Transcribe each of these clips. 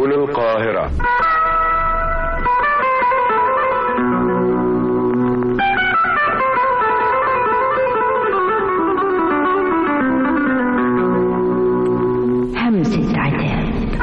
سبل القاهرة همسة عتاب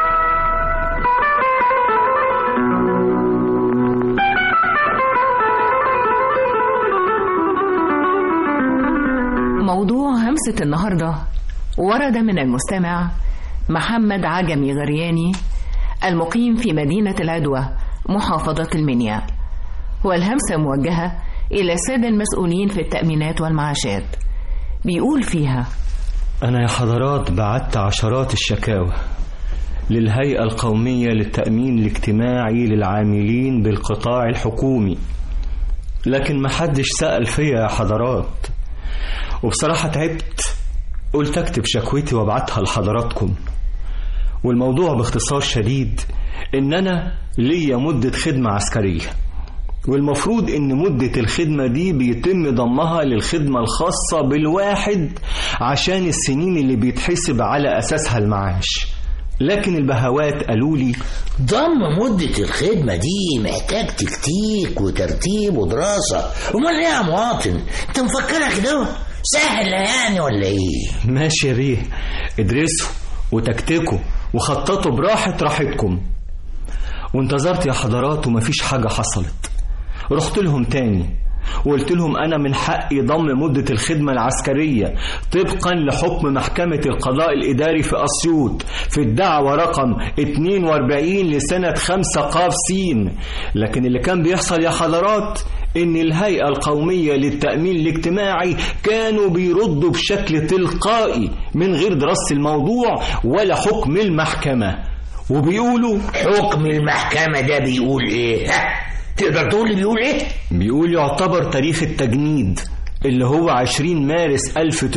موضوع همسة النهاردة ورد من المستمع محمد عجمي غرياني المقيم في مدينة العدوى محافظة المنيا والهمسة موجهة إلى السادة المسؤولين في التأمينات والمعاشات بيقول فيها أنا يا حضرات بعت عشرات الشكاوى للهيئة القومية للتأمين الاجتماعي للعاملين بالقطاع الحكومي لكن محدش سأل فيا يا حضرات وبصراحة تعبت قلت أكتب شكوتي وابعتها لحضراتكم والموضوع باختصار شديد إن أنا ليا مدة خدمة عسكرية والمفروض إن مدة الخدمة دي بيتم ضمها للخدمة الخاصة بالواحد عشان السنين اللي بيتحسب على أساسها المعاش لكن البهوات قالوا لي ضم مدة الخدمة دي محتاج تكتيك وترتيب ودراسة أمال إيه يا مواطن؟ أنت مفكرها كده سهل يعني ولا إيه؟ ماشي يا بيه ادرسوا وتكتكوا وخططوا براحة راحتكم وانتظرت يا حضرات ومفيش حاجة حصلت رحت لهم تاني وقلت لهم أنا من حقي ضم مدة الخدمة العسكرية طبقا لحكم محكمة القضاء الإداري في أسيوط في الدعوة رقم 42 لسنة 5 قاف سين لكن اللي كان بيحصل يا حضرات إن الهيئة القومية للتأمين الاجتماعي كانوا بيردوا بشكل تلقائي من غير دراسة الموضوع ولا حكم المحكمة وبيقولوا حكم المحكمة ده بيقول إيه؟ ها؟ تقدر تقول لي بيقول إيه؟ بيقول يعتبر تاريخ التجنيد اللي هو 20 مارس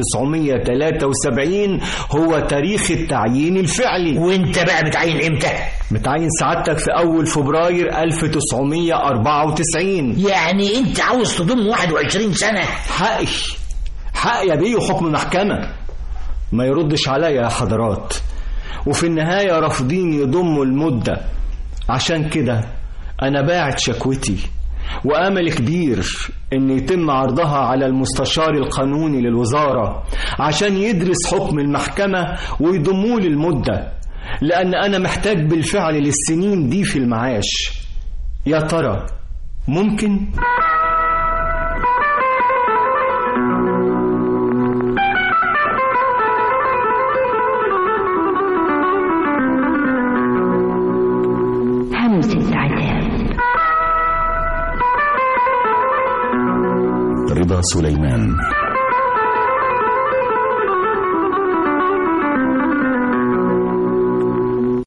1973 هو تاريخ التعيين الفعلي وأنت بقى بتعين إمتى؟ متعين سعادتك في أول فبراير 1994 يعني أنت عاوز تضم 21 سنة؟ حقي حق يا بيه حكم محكمة ما يردش عليا يا حضرات وفي النهاية رافضين يضموا المدة عشان كده أنا باعت شكوتي وأمل كبير إن يتم عرضها على المستشار القانوني للوزارة عشان يدرس حكم المحكمة ويضموه للمدة لأن أنا محتاج بالفعل للسنين دي في المعاش يا ترى ممكن؟ همسة عتاب رضا سليمان